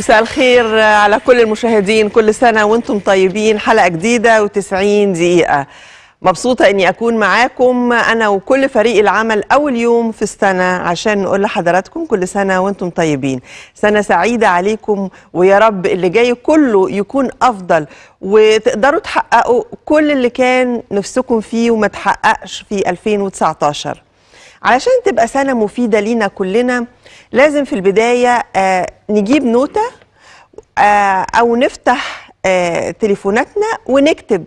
مساء الخير على كل المشاهدين كل سنة وانتم طيبين حلقة جديدة و90 دقيقة مبسوطة اني اكون معاكم انا وكل فريق العمل اول يوم في السنة عشان نقول لحضراتكم كل سنة وانتم طيبين سنة سعيدة عليكم ويا رب اللي جاي كله يكون افضل وتقدروا تحققوا كل اللي كان نفسكم فيه وما تحققش في 2019 علشان تبقى سنة مفيدة لينا كلنا لازم في البداية آه نجيب نوتة آه أو نفتح آه تليفوناتنا ونكتب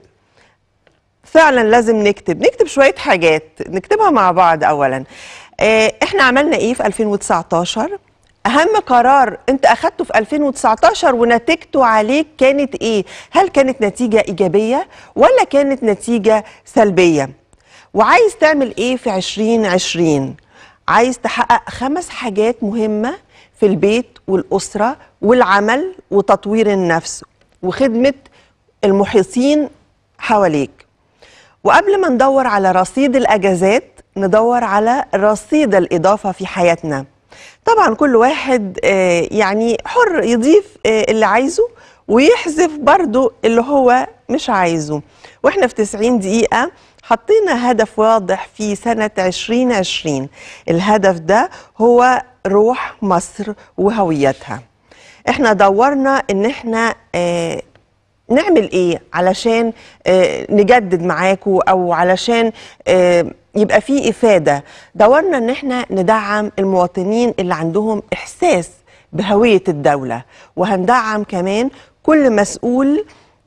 فعلا لازم نكتب نكتب شوية حاجات نكتبها مع بعض أولا آه إحنا عملنا إيه في 2019 أهم قرار أنت أخدته في 2019 ونتيجته عليك كانت إيه هل كانت نتيجة إيجابية ولا كانت نتيجة سلبية وعايز تعمل ايه في 2020 عايز تحقق خمس حاجات مهمة في البيت والأسرة والعمل وتطوير النفس وخدمة المحيطين حواليك وقبل ما ندور على رصيد الأجازات ندور على رصيد الإضافة في حياتنا طبعا كل واحد آه يعني حر يضيف آه اللي عايزه ويحذف برضو اللي هو مش عايزه واحنا في 90 دقيقة حطينا هدف واضح في سنة 2020 الهدف ده هو روح مصر وهويتها احنا دورنا ان احنا اه نعمل ايه علشان اه نجدد معاكم او علشان اه يبقى في افاده دورنا ان احنا ندعم المواطنين اللي عندهم احساس بهويه الدوله وهندعم كمان كل مسؤول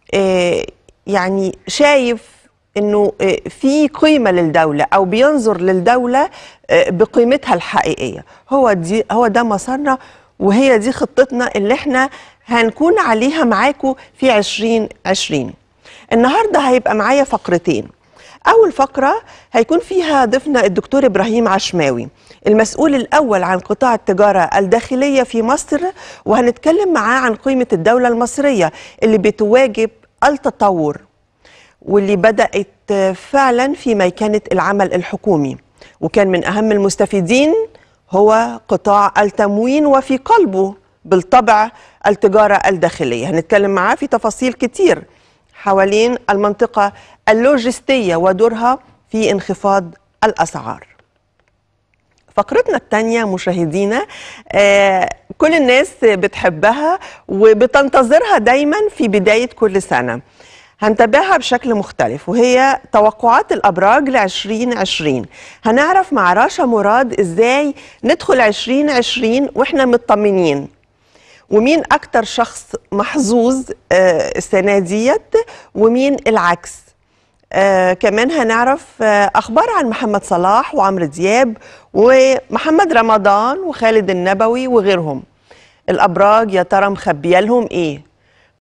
يعني شايف انه في قيمه للدوله او بينظر للدوله بقيمتها الحقيقيه هو دي هو ده مسارنا وهي دي خطتنا اللي احنا هنكون عليها معاكم في 2020 النهارده هيبقى معايا فقرتين اول فقره هيكون فيها ضيفنا الدكتور ابراهيم عشماوي المسؤول الاول عن قطاع التجاره الداخليه في مصر وهنتكلم معاه عن قيمه الدوله المصريه اللي بتواجب التطور واللي بدأت فعلا في ميكنة العمل الحكومي وكان من أهم المستفيدين هو قطاع التموين وفي قلبه بالطبع التجارة الداخلية هنتكلم معاه في تفاصيل كتير حوالين المنطقة اللوجستية ودورها في انخفاض الأسعار فقرتنا الثانية مشاهدينا آه كل الناس بتحبها وبتنتظرها دايما في بداية كل سنة هنتابعها بشكل مختلف وهي توقعات الأبراج ل 2020 هنعرف مع راشا مراد إزاي ندخل 2020 وإحنا مطمنين ومين أكتر شخص محظوظ آه السنة ديت ومين العكس آه كمان هنعرف آه أخبار عن محمد صلاح وعمرو دياب ومحمد رمضان وخالد النبوي وغيرهم الأبراج يا ترى مخبية لهم إيه